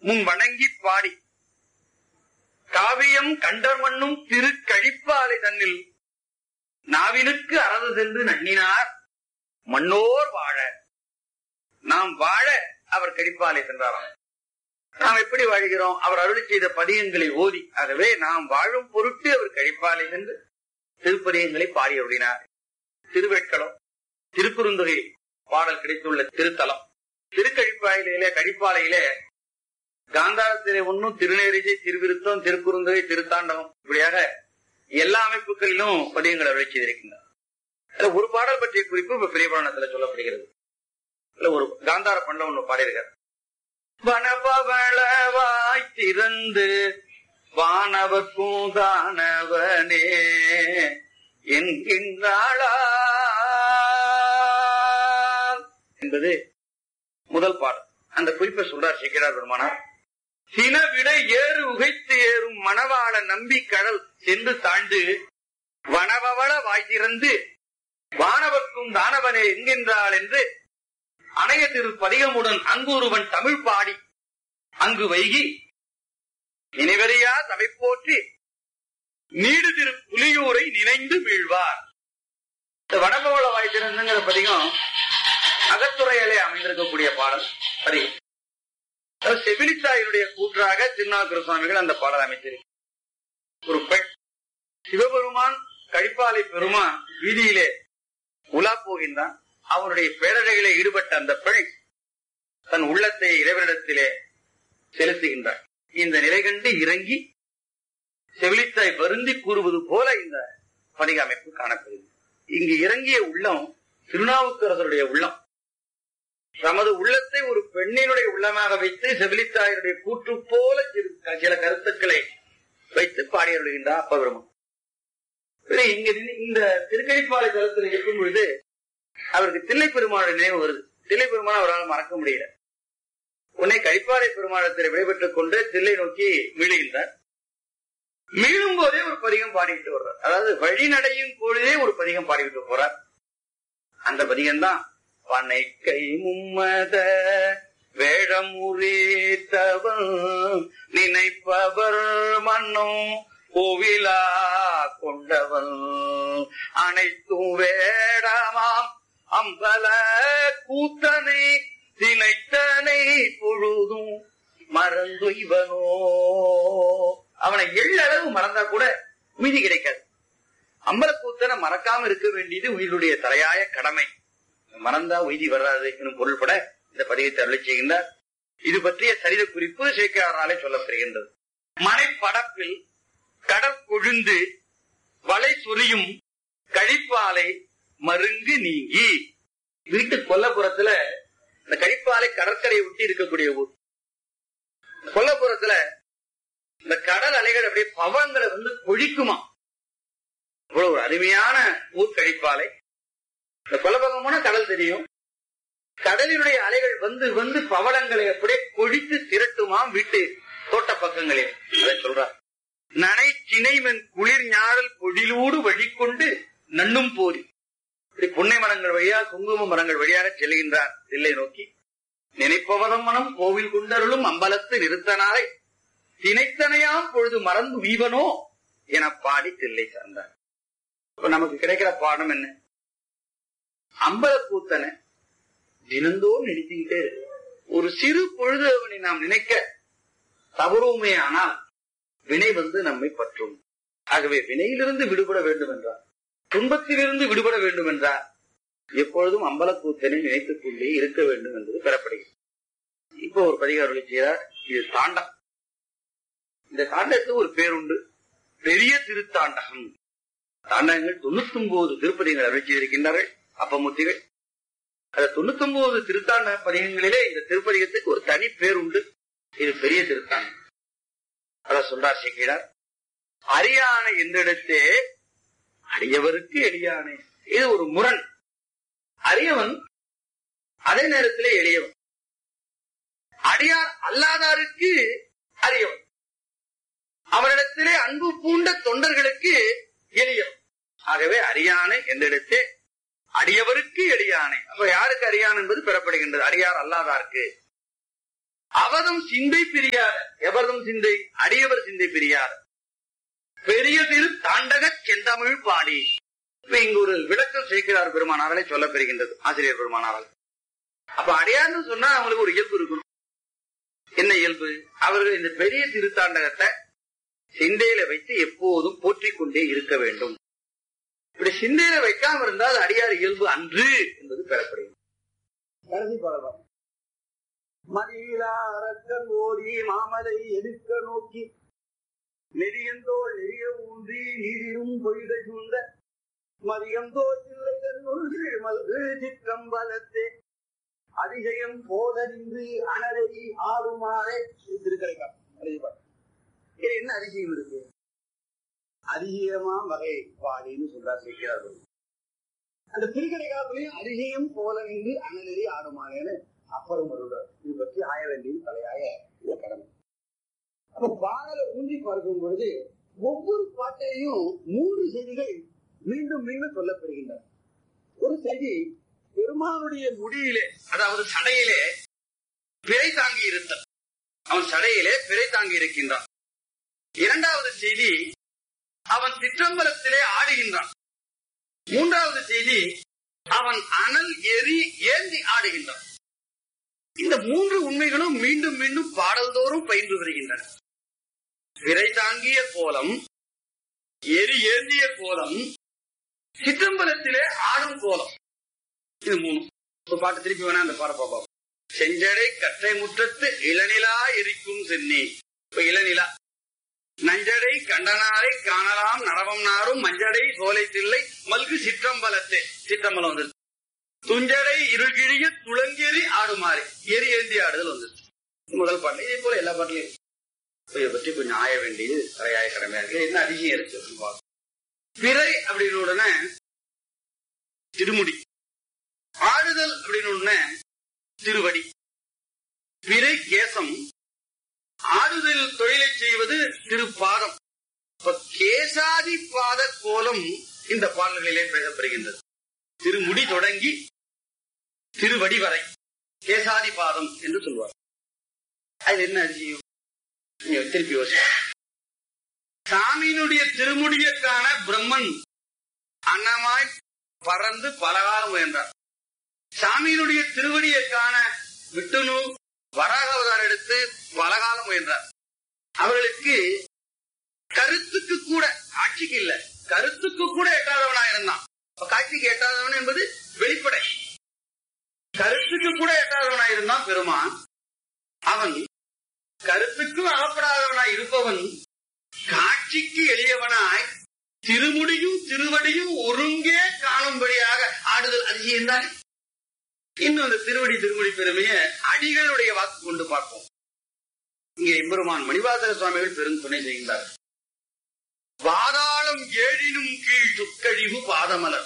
முன் வணங்கி பாடி காவியம் கண்டர்மண்ணும் திரு கழிப்பாலை தன்னில் நாவினுக்கு அரது சென்று நன்னினார் மண்ணோர் வாழ நாம் வாழ அவர் கழிப்பாலை சென்றாராம் நாம் எப்படி வாழ்கிறோம் அவர் அருளி செய்த பதியங்களை ஓதி ஆகவே நாம் வாழும் பொருட்டு அவர் கழிப்பாலை சென்று திருப்பதியங்களை பாடி அருளினார் திருவேட்களம் திருக்குறுந்தொகை பாடல் கிடைத்துள்ள திருத்தலம் திருக்கழிப்பாயிலே கழிப்பாலையிலே காந்தாரத்திலே ஒன்னும் திருநேரிசை திருவிருத்தம் திருக்குறுந்தொகை திருத்தாண்டவம் இப்படியாக எல்லா அமைப்புகளிலும் பதியங்கள் அருளி செய்திருக்கின்றனர் அதுல ஒரு பாடல் பற்றிய குறிப்பு இப்ப பெரிய புராணத்துல சொல்லப்படுகிறது இல்ல ஒரு காந்தார பண்ண ஒண்ணு பாடியிருக்கார் வனபவளவாய் திறந்து வானவர்க்கும் தானவனே என்கின்றாளால் என்பது முதல் பாடல் அந்த குறிப்பை சொல்றார் சேக்கிரார் பெருமானார் சின விட ஏறு உகைத்து ஏறும் மணவாள நம்பி கடல் சென்று தாண்டு வனவவள வாய் திறந்து வானவர்க்கும் தானவனே என்கின்றாள் என்று அணைய திரு பதிகமுடன் அங்கொருவன் தமிழ் பாடி அங்கு வைகி நினைவறியா சபை போற்றி நீடு திரு புலியூரை நினைந்து வீழ்வார் இந்த வடபவள வாய் திறந்துங்கிற பதிகம் அகத்துறையிலே அமைந்திருக்கக்கூடிய பாடல் பதிகம் அதாவது செவிலித்தாயினுடைய கூற்றாக திருநாவுக்கர சுவாமிகள் அந்த பாடல் அமைத்திருக்கிறார் ஒரு பெண் சிவபெருமான் கழிப்பாலை பெருமான் வீதியிலே உலா போகின்றான் அவனுடைய பேரழையிலே ஈடுபட்ட அந்த பெண் தன் உள்ளத்தை இறைவனிடத்திலே செலுத்துகின்றார் இந்த நிலை கண்டு இறங்கி செவிலித்தாய் வருந்தி கூறுவது போல இந்த பணிக அமைப்பு காணப்படுகிறது இங்கு இறங்கிய உள்ளம் திருநாவுக்கரசருடைய உள்ளம் தமது உள்ளத்தை ஒரு பெண்ணினுடைய உள்ளமாக வைத்து செவிலித்தாயருடைய கூற்று போல சிறு- சில கருத்துக்களை வைத்து பாடியருள்கின்றார் அப்பபெருமான் சரி, இங்க நின்னு- இந்த திருக்கணிப்பாலை தளத்தில் இருக்கும் பொழுது அவருக்கு தில்லை பெருமாளுடைய நினைவு வருது தில்லை பெருமாள் அவரால் மறக்க முடியல உன்னை கழிப்பாறை பெருமாளத்தில் விடைபெற்றுக் கொண்டு தில்லை நோக்கி மீளுகின்றார் மீளும் போதே ஒரு பதிகம் பாடிட்டு வர்றார் அதாவது வழிநடையும் பொழுதே ஒரு பதிகம் பாடிவிட்டு போறார் அந்த பதிகம் தான் பனை கை மும்மத வேடமுறித்தவன் நினைப்பவர் மன்னும் கோவிலா கொண்டவன் அனைத்தும் வேடமாம் அம்பல கூத்தனை திணைத்தனை பொழுதும் மறந்துய்வனோ அவனை எள்ளளவு மறந்தா கூட மீதி கிடைக்காது அம்பலக்கூத்தனை மறக்காம இருக்க வேண்டியது உயிருடைய தலையாய கடமை மறந்தா உய்தி வராது எனும் பொருள்பட இந்த பதிகத்தை அருளி செய்கின்றார் இது பற்றிய சரித குறிப்பு சேக்கிராராலே சொல்லப்படுகின்றது மனைப்படப்பில் கடற்கொழுந்து வலை சொரியும் கழிப்பாலை மருங்கு நீங்கி வீட்டு கொல்லப்புறத்துல இந்த கழிப்பாலை கடற்கரையை ஒட்டி இருக்கக்கூடிய ஊர் கொல்லப்புறத்துல இந்த கடல் அலைகள் அப்படியே பவங்களை வந்து பொழிக்குமா இவ்வளவு ஒரு அருமையான ஊர் கழிப்பாலை இந்த கொல்லப்பக்கம் போனா கடல் தெரியும் கடலினுடைய அலைகள் வந்து வந்து பவளங்களை அப்படியே கொழித்து திரட்டுமாம் வீட்டு தோட்ட பக்கங்களில் அதை சொல்றார் நனை சினைமென் குளிர் ஞாழல் பொழிலூடு வழிகொண்டு நன்னும் போரி இப்படி புன்னை மரங்கள் வழியாக குங்கும மரங்கள் வழியாக செல்கின்றார் தில்லை நோக்கி நினைப்பவதம் மனம் கோவில் கொண்டருளும் அம்பலத்து நிறுத்தனாரை தினைத்தனையாம் பொழுது மறந்து வீவனோ என பாடி தில்லை சார்ந்தார் இப்ப நமக்கு கிடைக்கிற பாடம் என்ன அம்பலக்கூத்தனை தினந்தோறும் நினைச்சுக்கிட்டே இருக்கு ஒரு சிறு பொழுது அவனை நாம் நினைக்க தவறுமே ஆனால் வினை வந்து நம்மை பற்றும் ஆகவே வினையிலிருந்து விடுபட வேண்டும் என்றார் துன்பத்திலிருந்து விடுபட வேண்டும் என்றார் எப்பொழுதும் அம்பலக்கூத்தனை நினைத்துக் கொண்டே இருக்க வேண்டும் என்பது பெறப்படுகிறது இப்போ ஒரு பதிகாரம் செய்கிறார் இது தாண்டம் இந்த தாண்டத்துக்கு ஒரு பேருண்டு பெரிய திருத்தாண்டகம் தாண்டகங்கள் தொண்ணூத்தி ஒன்பது திருப்பதிகள் அருள் செய்திருக்கின்றார்கள் அப்பமூர்த்திகள் அந்த தொண்ணூத்தி ஒன்பது திருத்தாண்ட பதிகங்களிலே இந்த திருப்பதிகத்துக்கு ஒரு தனி பேர் உண்டு இது பெரிய திருத்தாண்டம் அத சொல்றார் சேக்கிடார் அரியானை என்றிடத்தே அடியவருக்கு எளியானே இது ஒரு முரண் அரியவன் அதே நேரத்திலே எளியவன் அடியார் அல்லாதாருக்கு அரியவன் அவரிடத்திலே அன்பு பூண்ட தொண்டர்களுக்கு எளியவன் ஆகவே அரியானை என்றிடத்தே அடியவருக்கு எளியானை அப்ப யாருக்கு அரியான் என்பது பெறப்படுகின்றது அடியார் அல்லாதாருக்கு அவதம் சிந்தை பிரியாத எவர்தம் சிந்தை அடியவர் சிந்தை பிரியாத பெரிய திரு தாண்டக செந்தமிழ் பாடி இப்ப இங்கு ஒரு விளக்கம் சேர்க்கிறார் பெருமானாராலே சொல்லப் பெறுகின்றது ஆசிரியர் பெருமானாரால் அப்ப அடையாதுன்னு சொன்னா அவங்களுக்கு ஒரு இயல்பு இருக்கணும் என்ன இயல்பு அவர்கள் இந்த பெரிய திருத்தாண்டகத்தை சிந்தையில வைத்து எப்போதும் போற்றிக் கொண்டே இருக்க வேண்டும் இப்படி சிந்தையில வைக்காம இருந்தால் அடியார் இயல்பு அன்று என்பது பெறப்படுகிறது கடைசி பாடலாம் மதியிலா அரக்கன் ஓடி மாமலை எடுக்க நோக்கி நெறியந்தோள் நெறிய ஊன்றி நீரிலும் பொய்கை சூழ்ந்த மதியந்தோள் சில்லைகள் ஒன்று மல்கு சிற்றம்பலத்தே அதிசயம் போல நின்று அனரை ஆறுமாறே திருக்கரைக்காம் இது என்ன அதிசயம் இருக்கு அதிசயமா வகை பாடின்னு சொல்றார் சேர்க்கிறார்கள் அந்த திருக்கடைக்காப்புலையும் அதிசயம் போல நின்று அனலறி ஆடுமானேன்னு அப்புறம் வருவார் இது பற்றி ஆய வேண்டியது தலையாய இந்த கடமை அப்ப பாடலை ஊன்றி பார்க்கும் பொழுது ஒவ்வொரு பாட்டையும் மூன்று செய்திகள் மீண்டும் மீண்டும் சொல்லப்படுகின்றன ஒரு செய்தி பெருமானுடைய முடியிலே அதாவது சடையிலே பிறை தாங்கி இருத்தல் அவன் சடையிலே பிறை தாங்கி இருக்கின்றான் இரண்டாவது செய்தி அவன் சிற்றம்பலத்திலே ஆடுகின்றான் மூன்றாவது செய்தி அவன் அனல் எரி ஏந்தி ஆடுகின்றான் இந்த மூன்று உண்மைகளும் மீண்டும் மீண்டும் பாடல்தோறும் பயின்று வருகின்றன விரை தாங்கிய கோலம் எரி ஏந்திய கோலம் சிற்றம்பலத்திலே ஆடும் கோலம் இது மூணு ஒரு பாட்டு திருப்பி வேணா அந்த பாட பாப்போம் செஞ்சடை கட்டை முற்றத்து இளநிலா எரிக்கும் சென்னி இப்ப இளநிலா நஞ்சடை கண்டனாரை காணலாம் நடவம் நாரும் மஞ்சடை சோலை தில்லை மல்கு சிற்றம்பலத்தே சிற்றம்பலம் வந்து துஞ்சடை இருகிழிய துளங்கெறி ஆடுமாறு எரி ஏந்தி ஆடுதல் வந்து முதல் பாட்டு இதே போல எல்லா பாட்டிலையும் இதை பற்றி கொஞ்சம் ஆய வேண்டியது தலையாய கடமையா இருக்கு என்ன அதிகம் இருக்கு அப்படின்னு பார்ப்போம். பிறை அப்படின்னு உடனே திருமுடி ஆடுதல் அப்படின்னு உடனே திருவடி பிறை கேசம் ஆடுதல் தொழிலை செய்வது திருப்பாதம் இப்ப கேசாதி பாத கோலம் இந்த பாடல்களிலே பேசப்படுகின்றது திருமுடி தொடங்கி திருவடி வரை கேசாதி பாதம் என்று சொல்வார் அதுல என்ன அதிசயம் நீங்க திருப்பி யோசி சாமியினுடைய திருமுடியக்கான பிரம்மன் அன்னமாய் பறந்து பலகாலம் முயன்றார் சாமியினுடைய திருவடியை காண விட்டுணு வராக அவதாரம் எடுத்து பலகாலம் முயன்றார் அவர்களுக்கு கருத்துக்கு கூட காட்சிக்கு இல்ல கருத்துக்கு கூட எட்டாதவனா இருந்தான் அப்ப காட்சிக்கு எட்டாதவன் என்பது வெளிப்படை கருத்துக்கு கூட எட்டாதவனா இருந்தான் பெருமான் அவன் கருத்துக்கும் அகப்படாதவனாய் இருப்பவன் காட்சிக்கு எளியவனாய் திருமுடியும் திருவடியும் ஒருங்கே காணும்படியாக ஆடுதல் அதிசயம்தான் இன்னும் அந்த திருவடி திருமுடி பெருமைய அடிகளுடைய வாக்கு கொண்டு பார்ப்போம் இங்கே எம்பெருமான் மணிவாசக சுவாமிகள் பெரும் துணை செய்கின்றார் பாதாளம் ஏழினும் கீழ் துக்கழிவு பாதமலர்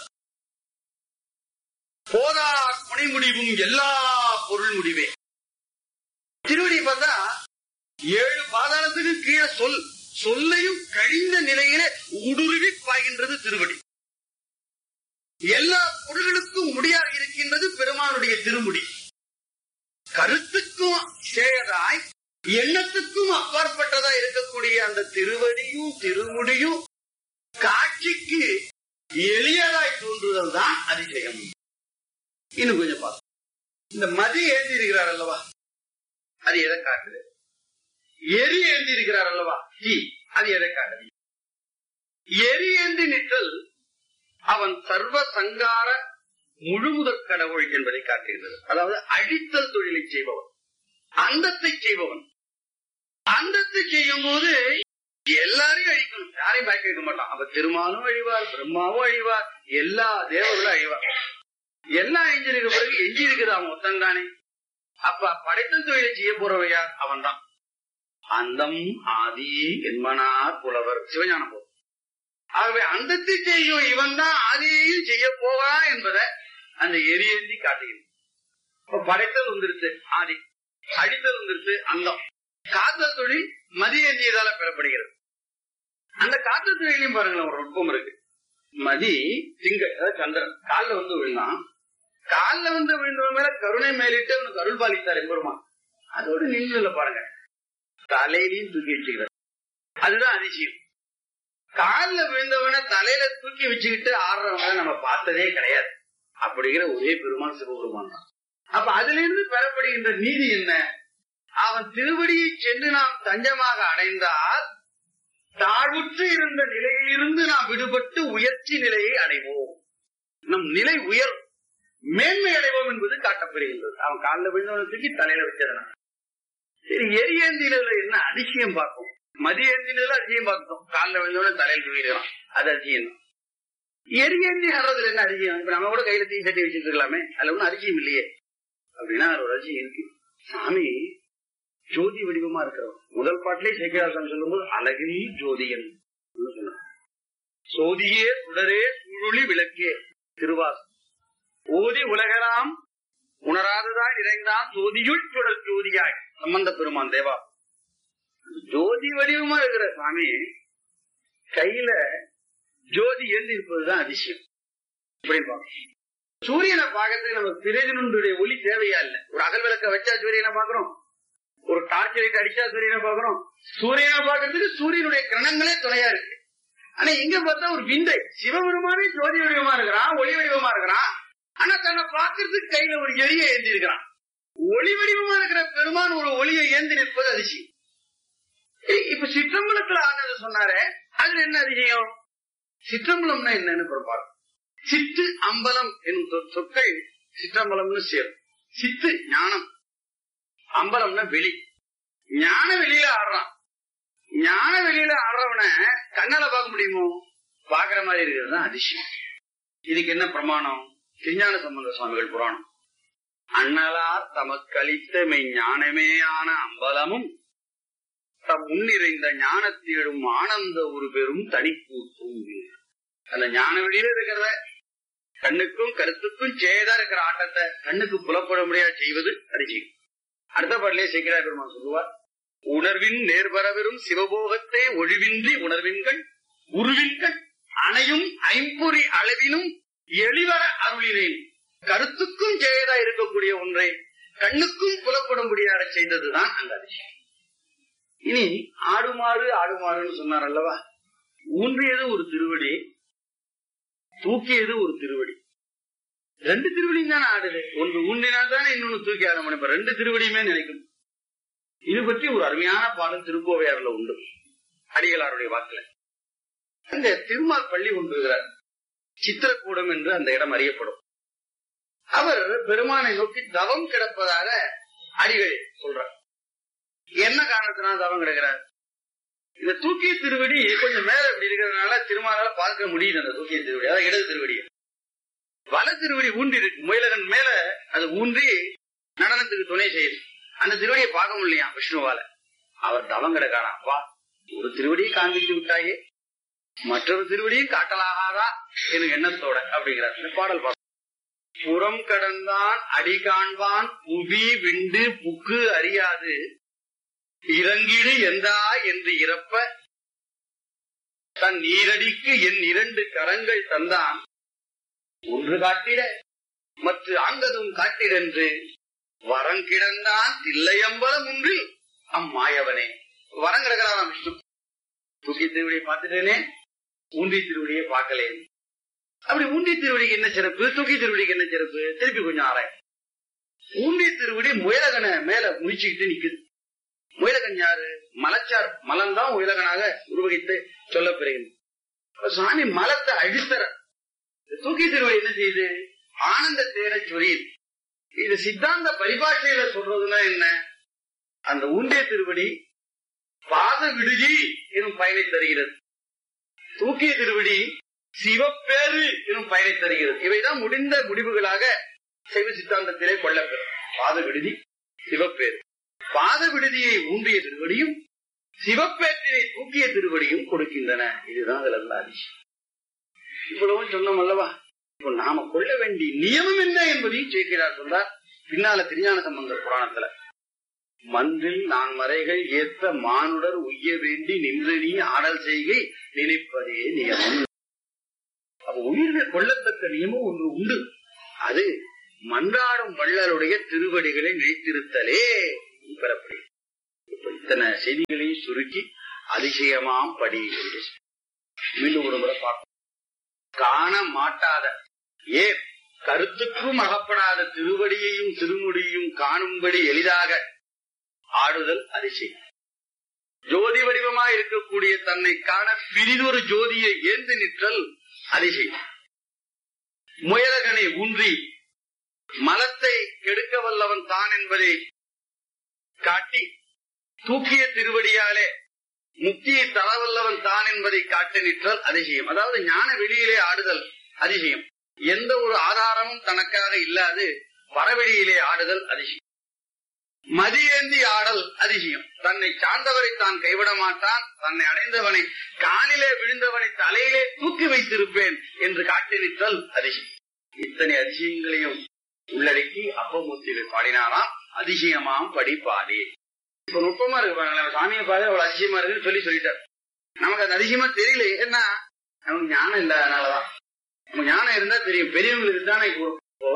போதா துணை முடிவும் எல்லா பொருள் முடிவே திருவடி பார்த்தா ஏழு பாதாளத்துக்கு கீழே சொல் சொல்லையும் கழிந்த நிலையிலே ஊடுருவி பாய்கின்றது திருவடி எல்லா பொருள்களுக்கும் முடியாக இருக்கின்றது பெருமானுடைய திருமுடி கருத்துக்கும் சேயதாய் எண்ணத்துக்கும் அப்பாற்பட்டதா இருக்கக்கூடிய அந்த திருவடியும் திருமுடியும் காட்சிக்கு எளியதாய் தோன்றுதல் தான் அதிசயம் இன்னும் கொஞ்சம் பார்ப்போம் இந்த மதி ஏந்தி இருக்கிறார் அல்லவா அது எதை காட்டுது எரி ஏந்தி இருக்கிறார் அல்லவா தீ அது எதை காட்டுது எரி ஏந்தி நிற்றல் அவன் சர்வ சங்கார முழுமுதற் கடவுள் என்பதை காட்டுகிறது அதாவது அழித்தல் தொழிலை செய்பவன் அந்தத்தை செய்பவன் அந்தத்தை செய்யும் போது எல்லாரையும் அழிக்கணும் யாரையும் பாக்கி வைக்க மாட்டான் அப்ப திருமாலும் அழிவார் பிரம்மாவும் அழிவார் எல்லா தேவர்களும் அழிவார் எல்லாம் எஞ்சிருக்க பிறகு எஞ்சி இருக்குது அவன் ஒத்தன் தானே அப்ப படைத்தல் தொழிலை செய்ய போறவையா அவன் தான் அந்தம் ஆதி என்மனார் புலவர் சிவஞானம் போதும் ஆகவே அந்தத்தை செய்யும் இவன் தான் ஆதியையும் செய்ய போவா என்பதை அந்த எரியேந்தி காட்டுகிறது இப்ப படைத்தல் வந்துருச்சு ஆதி அடித்தல் வந்துருச்சு அந்தம் காத்தல் தொழில் மதியேந்தியதால பெறப்படுகிறது அந்த காத்தல் தொழிலையும் பாருங்களேன் ஒரு நுட்பம் இருக்கு மதி திங்கள் அதாவது சந்திரன் காலில் வந்து விழுந்தான் காலில் வந்து விழுந்தவன் மேல கருணை மேலிட்டு அவனுக்கு அருள் பாலித்தார் எம்பெருமான் அதோட நின்று பாருங்க தலையிலையும் தூக்கி வச்சுக்கிறார் அதுதான் அதிசயம் காலில் விழுந்தவன தலையில தூக்கி வச்சுக்கிட்டு ஆடுறவங்க நம்ம பார்த்ததே கிடையாது அப்படிங்கிற ஒரே பெருமான் சிவபெருமான் தான் அப்ப அதுல இருந்து பெறப்படுகின்ற நீதி என்ன அவன் திருவடியை சென்று நாம் தஞ்சமாக அடைந்தால் தாழ்வுற்று இருந்த நிலையிலிருந்து நாம் விடுபட்டு உயர்ச்சி நிலையை அடைவோம் நம் நிலை உயர் மேன்மை அடைவோம் என்பது காட்டப்படுகின்றது அவன் காலில் விழுந்தவனத்துக்கு தலையில வச்சதுனால சரி எரியேந்தில என்ன அதிசயம் பார்ப்போம் மதிய ஏந்தினதுல அதிசயம் பார்த்தோம் காலில் விழுந்தவன தலையில் தூக்கிடுறான் அது அதிசயம் தான் எரியேந்தி ஆடுறதுல என்ன அதிசயம் இப்ப நம்ம கூட கையில தீ சட்டி வச்சுட்டு இருக்கலாமே அதுல ஒன்றும் அதிசயம் இல்லையே அப்படின்னா அது ஒரு அதிசயம் இருக்கு சாமி ஜோதி வடிவமா இருக்கிறவன் முதல் பாட்டிலே சேக்கிராசன் சொல்லும்போது அழகில் ஜோதியன் சொன்னார் சோதியே சுடரே சுழி விளக்கே திருவாசம் ஓதி உலகலாம் உணராததாய் நிறைந்தான் ஜோதியுள் சுடல் ஜோதியாய் சம்பந்த பெருமான் தேவா ஜோதி வடிவமா இருக்கிற சாமி கையில ஜோதி எழுதி இருப்பதுதான் அதிசயம் இப்படின்னு பார்க்கணும் சூரியனை பார்க்கறதுக்கு நம்ம பிரதினுடைய ஒளி தேவையா இல்ல ஒரு அகல் விளக்க வச்சா சூரியனை பாக்குறோம் ஒரு டார்ச் லைட் அடிச்சா சூரியனை பாக்குறோம் சூரியனை பார்க்கறதுக்கு சூரியனுடைய கிரணங்களே துணையா இருக்கு ஆனா இங்க பார்த்தா ஒரு விந்தை சிவபெருமானே ஜோதி வடிவமா இருக்கிறான் ஒளி வடிவமா இருக்கிறான் ஆனா தன்னை பார்க்கறதுக்கு கையில ஒரு எரிய ஏந்தி இருக்கிறான் ஒளி வடிவமா இருக்கிற பெருமான் ஒரு ஒளியை ஏந்தி நிற்பது அதிசயம் இப்ப சிற்றம்பலத்துல ஆனது சொன்னாரே அதுல என்ன அதிசயம் சிற்றம்பலம்னா என்னன்னு பார்ப்போம் சித்து அம்பலம் என்னும் சொற்கள் சிற்றம்பலம்னு சேரும் சித்து ஞானம் அம்பலம்னா வெளி ஞான வெளியில ஆடுறான் ஞான வெளியில ஆடுறவன கண்ணால பார்க்க முடியுமோ பாக்குற மாதிரி இருக்கிறது தான் அதிசயம் இதுக்கு என்ன பிரமாணம் திருஞான சம்பந்த சுவாமிகள் புராணம் அண்ணலார் தமக்களித்த மெய் ஞானமே ஆன அம்பலமும் தம் முன்னிறைந்த ஞானத்தேடும் ஆனந்த ஒரு பெரும் தனிக்கூட்டும் அந்த ஞான வெளியில இருக்கிறத கண்ணுக்கும் கருத்துக்கும் சேதா இருக்கிற ஆட்டத்தை கண்ணுக்கு புலப்பட முடியாது செய்வது அதிசயம் அடுத்த பாடலே சேக்கிரா பெருமான் சொல்லுவார் உணர்வின் நேர்வரவரும் சிவபோகத்தை ஒழிவின்றி உணர்வின்கள் உருவின்கள் அணையும் ஐம்பொறி அளவினும் எளிவர அருளினேன் கருத்துக்கும் ஜெயதா இருக்கக்கூடிய ஒன்றை கண்ணுக்கும் புலப்படும்படியாக செய்ததுதான் அந்த அதிசயம் இனி ஆடுமாறு ஆடுமாறுன்னு சொன்னார் அல்லவா ஊன்றியது ஒரு திருவடி தூக்கியது ஒரு திருவடி ரெண்டு திருவடியும் தானே ஆடுது ஒன்று ஊன்றினால் தானே இன்னொன்னு தூக்கி ஆட முடியும் இப்ப ரெண்டு திருவடியுமே நினைக்கும் இது பற்றி ஒரு அருமையான பாடல் திருக்கோவையாறுல உண்டு அடிகளாருடைய வாக்குல அங்க திருமால் பள்ளி கொண்டிருக்கிறார் சித்திரக்கூடம் என்று அந்த இடம் அறியப்படும் அவர் பெருமானை நோக்கி தவம் கிடப்பதாக அடிகள் சொல்றார் என்ன காரணத்தினால தவம் கிடக்கிறார் இந்த தூக்கிய திருவடி கொஞ்சம் மேல இப்படி இருக்கிறதுனால திருமாலால பார்க்க முடியுது அந்த தூக்கிய திருவடி அதாவது இடது திருவடி வல திருவடி ஊன்றி இருக்கு முயலகன் மேல அது ஊன்றி நடனத்துக்கு துணை செய்யுது அந்த திருவடியை பார்க்க முடியலையா விஷ்ணுவால அவர் தவம் கிடக்காராம் வா ஒரு திருவடியை காண்பித்து விட்டாயே மற்றொரு திருவடியும் காட்டலாகாதா எனும் எண்ணத்தோட அப்படிங்கிறார் இந்த பாடல் பாடல் புறம் கடந்தான் அடி காண்பான் புவி விண்டு புக்கு அறியாது இறங்கிடு எந்தா என்று இறப்ப தன் நீரடிக்கு என் இரண்டு கரங்கள் தந்தான் ஒன்று காட்டிட மற்ற ஆங்கதும் காட்டிடென்று வரம் கிடந்தான் தில்லையம்பலம் ஒன்று அம்மாயவனே வரம் கிடக்கிறாராம் விஷ்ணு தூக்கி திருவடியை பார்த்துட்டேனே ஊண்டி திருவடியை பார்க்கலேன் அப்படி ஊண்டி திருவடிக்கு என்ன சிறப்பு தூக்கி திருவடிக்கு என்ன சிறப்பு திருப்பி கொஞ்சம் ஆராய் ஊண்டி திருவடி முயலகனை மேல முடிச்சுக்கிட்டு நிக்குது முயலகன் யாரு மலச்சார் மலம் தான் முயலகனாக உருவகித்து சொல்லப்பெறுகிறது சாமி மலத்தை அடித்தர தூக்கி திருவடி என்ன செய்யுது ஆனந்த தேர சொரியுது இது சித்தாந்த பரிபாஷையில சொல்றதுன்னா என்ன அந்த ஊண்டிய திருவடி பாத விடுதி எனும் பயனை தருகிறது தூக்கிய திருவடி சிவப்பேறு எனும் பயனை தருகிறது இவைதான் முடிந்த முடிவுகளாக சைவ சித்தாந்தத்திலே கொள்ளப்பெறும் பாத விடுதி சிவப்பேறு பாத விடுதியை ஊன்றிய திருவடியும் சிவப்பேற்றினை தூக்கிய திருவடியும் கொடுக்கின்றன இதுதான் அதுல இருந்த அதிசயம் இவ்வளவும் சொன்னோம் அல்லவா இப்போ நாம கொள்ள வேண்டிய நியமம் என்ன என்பதையும் சேர்க்கிறார் சொல்றார் பின்னால திருஞான சம்பந்த புராணத்துல மன்றில் நான் மறைகள் ஏத்த மானுடர் உய்ய வேண்டி நின்று நீ ஆடல் செய்கை நினைப்பதே நியமம் அப்ப உயிர்கள் கொள்ளத்தக்க நியமம் ஒன்று உண்டு அது மன்றாடும் வள்ளலுடைய திருவடிகளை நினைத்திருத்தலே பெறப்படுகிறது இப்ப இத்தனை செய்திகளையும் சுருக்கி அதிசயமாம் படி என்று மீண்டும் ஒரு முறை பார்ப்போம் காண மாட்டாத ஏ கருத்துக்கும் அகப்படாத திருவடியையும் திருமுடியும் காணும்படி எளிதாக ஆடுதல் அதிசயம் ஜோதி வடிவமாய் இருக்கக்கூடிய தன்னை காண பிரிதொரு ஜோதியை ஏந்து நிற்றல் அதிசயம் முயலகனை ஊன்றி மலத்தை கெடுக்க வல்லவன் தான் என்பதை காட்டி தூக்கிய திருவடியாலே முக்தியை தரவல்லவன் தான் என்பதை காட்டி நிற்றல் அதிசயம் அதாவது ஞான வெளியிலே ஆடுதல் அதிசயம் எந்த ஒரு ஆதாரமும் தனக்காக இல்லாது வரவெளியிலே ஆடுதல் அதிசயம் மதியேந்தி ஆடல் அதிசயம் தன்னை சார்ந்தவரை தான் கைவிட மாட்டான் தன்னை அடைந்தவனை காலிலே விழுந்தவனை தலையிலே தூக்கி வைத்திருப்பேன் என்று காட்டி நிற்றல் அதிசயம் இத்தனை அதிசயங்களையும் உள்ளடக்கி அப்பமூர்த்திகள் பாடினாராம் அதிசயமாம் படி பாடி இப்ப நுட்பமா இருக்கு பாருங்களேன் சாமியை பார்த்து அவ்வளவு அதிசயமா இருக்குன்னு சொல்லி சொல்லிட்டார் நமக்கு அது அதிசயமா தெரியல ஏன்னா நமக்கு ஞானம் இல்லாதனாலதான் நமக்கு ஞானம் இருந்தா தெரியும் பெரியவங்களுக்கு தானே இப்போ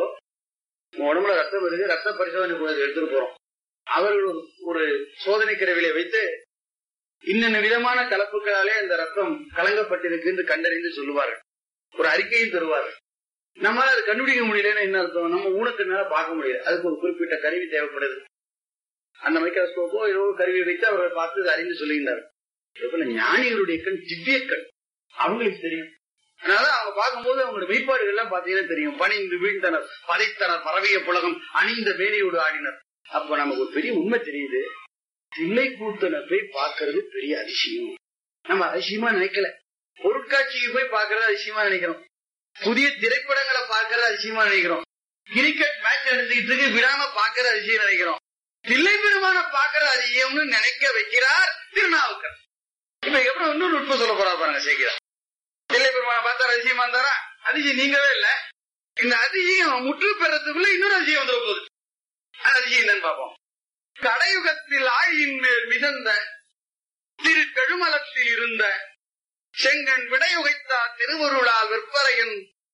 உங்க உடம்புல ரத்தம் இருக்கு ரத்த பரிசோதனை கூட எடுத்துட்டு போறோம் அவர்கள் ஒரு- ஒரு சோதனை கருவிலை வைத்து இன்னென்ன விதமான கலப்புகளாலே அந்த ரத்தம் கலங்கப்பட்டிருக்கு என்று கண்டறிந்து சொல்லுவார்கள் ஒரு அறிக்கையும் தருவார்கள் நம்மளால அது கண்டுபிடிக்க முடியலன்னா என்ன அர்த்தம் நம்ம ஊனத்தினால பார்க்க முடியல அதுக்கு ஒரு குறிப்பிட்ட கருவி தேவைப்படுது அந்த மைக்ரோஸ்கோப்போ ஏதோ ஒரு கருவியை வைத்து அவர்கள் பார்த்து அதை அறிந்து சொல்லுகின்றார் இதுபோல ஞானிகளுடைய கண் திவ்ய கண் அவங்களுக்கு தெரியும் அதனால அவங்க பார்க்கும்போது அவங்களோட மெய்ப்பாடுகள் எல்லாம் பாத்தீங்கன்னா தெரியும் பணிந்து வீழ்ந்தனர் பதைத்தனர் பரவிய புலகம் அணிந்த வேலையோடு ஆடினர் அப்ப நமக்கு ஒரு பெரிய உண்மை தெரியுது தில்லை கூத்தனை போய் பார்க்கிறது பெரிய அதிசயம் நம்ம அதிசயமா நினைக்கல பொருட்காட்சிக்கு போய் பார்க்கறது அதிசயமா நினைக்கிறோம் புதிய திரைப்படங்களை பார்க்கறது அதிசயமா நினைக்கிறோம் கிரிக்கெட் மேட்ச் நடந்துகிட்டு இருக்கு விடாம பார்க்கறது அதிசயம் நினைக்கிறோம் தில்லை பெருமான பார்க்கறது அதிசயம்னு நினைக்க வைக்கிறார் திருநாவுக்கர் இப்ப அப்புறம் இன்னொரு நுட்பம் சொல்ல போறா பாருங்க சேர்க்கிறார் தில்லை பெருமான பார்த்தா அதிசயமா இருந்தாரா அதிசயம் நீங்கவே இல்ல இந்த அதிசயம் முற்று பெறத்துக்குள்ள இன்னொரு அதிசயம் வந்துட போகுது அந்த அதிசயம் என்னன்னு பார்ப்போம் கடையுகத்தில் ஆழியின் மேல் மிதந்த திரு கழுமலத்தில் இருந்த செங்கன் விடையுகைத்தார் திருவருளால் விற்பரையன்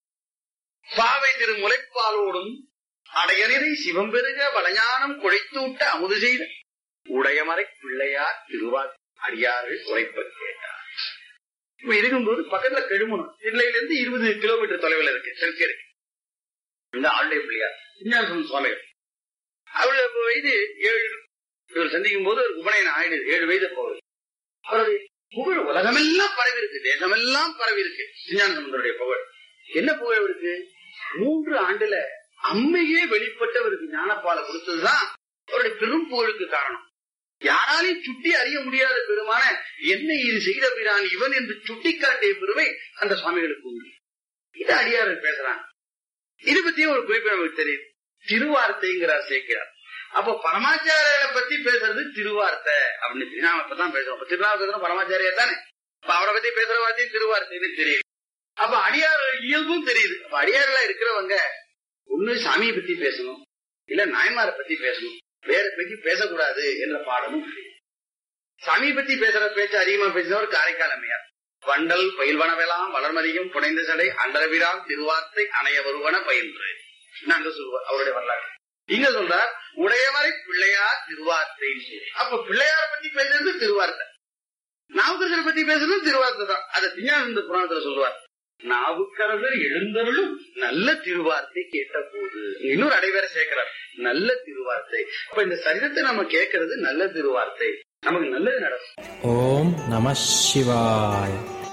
பாவை திரு முளைப்பாலோடும் அடையநிறை சிவம் பெருக வளையானம் குழைத்தூட்ட அமுது செய்த உடையமறை பிள்ளையார் திருவார் அடியார்கள் உரைப்ப கேட்டார் இப்ப இருக்கும்போது பக்கத்துல கெழுமணும் தில்லையிலிருந்து இருபது கிலோமீட்டர் தொலைவில் இருக்கு தெற்கு இருக்கு இந்த ஆளுடைய பிள்ளையார் விஞ்ஞான சுவாமிகள் அவருடைய வயது ஏழு இவர் சந்திக்கும் போது ஒரு உபநயனம் ஆயிடுது ஏழு வயது போகுது அவருடைய புகழ் உலகமெல்லாம் பரவி இருக்கு தேசமெல்லாம் பரவி இருக்கு விஞ்ஞானசமுதருடைய புகழ் என்ன புகழ் இருக்கு மூன்று ஆண்டுல அம்மையே வெளிப்பட்டவருக்கு ஞானப்பாலை கொடுத்ததுதான் அவருடைய பெரும் புகழுக்கு காரணம் யாராலையும் சுட்டி அறிய முடியாத பெருமான என்ன இது செய்த பிரான் இவன் என்று சுட்டிக்காட்டிய பெருமை அந்த சுவாமிகளுக்கு உண்டு இது அடியார்கள் பேசுறாங்க இது பத்தியும் ஒரு குறிப்பு நமக்கு தெரியுது திருவார்த்தைங்கிறார் சேர்க்கிறார் அப்ப பரமாச்சாரியரை பத்தி பேசுறது திருவார்த்தை அப்படின்னு தெரியும். நாம இப்பதான் பேசுறோம் அப்ப திருநாவுக்கரசரும் பரமாச்சாரியார் தானே அப்ப அவரை பத்தி பேசுற வார்த்தையும் திருவார்த்தைன்னு தெரியுது அப்ப அடியார் இயல்பும் தெரியுது அப்ப அடியார்களா இருக்கிறவங்க ஒண்ணு சாமியை பத்தி பேசணும் இல்ல நாயன்மாரை பத்தி பேசணும் வேற பத்தி பேசக்கூடாது என்ற பாடமும் தெரியுது. சாமியை பத்தி பேசுற பேச்சு அதிகமா பேசினவர் காரைக்கால் அம்மையார் வண்டல் பயில்வனவெல்லாம் வளர்மதியும் புனைந்த சடை அண்டரவிராம் திருவார்த்தை அணைய வருவன பயின்று நாங்க சொல்லுவார் அவருடைய வரலாறு இங்க சொல்றார் உடையவரை பிள்ளையார் திருவார்த்தை அப்ப பிள்ளையார பத்தி பேசுறது திருவார்த்தை நாவுக்கரசரை பத்தி பேசுறது திருவார்த்தை தான் அதை விஞ்ஞானந்த புராணத்துல சொல்லுவார் நாவுக்கரசர் எழுந்தருளும் நல்ல திருவார்த்தை கேட்ட போது இன்னொரு அடைவேற சேர்க்கிறார் நல்ல திருவார்த்தை அப்ப இந்த சரிதத்தை நம்ம கேட்கறது நல்ல திருவார்த்தை நமக்கு நல்லது நடக்கும் ஓம் நம சிவாய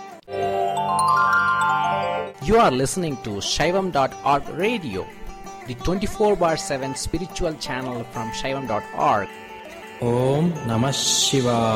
You are listening to Shaivam.org radio, the 24 bar 7 spiritual channel from Shaivam.org. Om Namah Shivaya.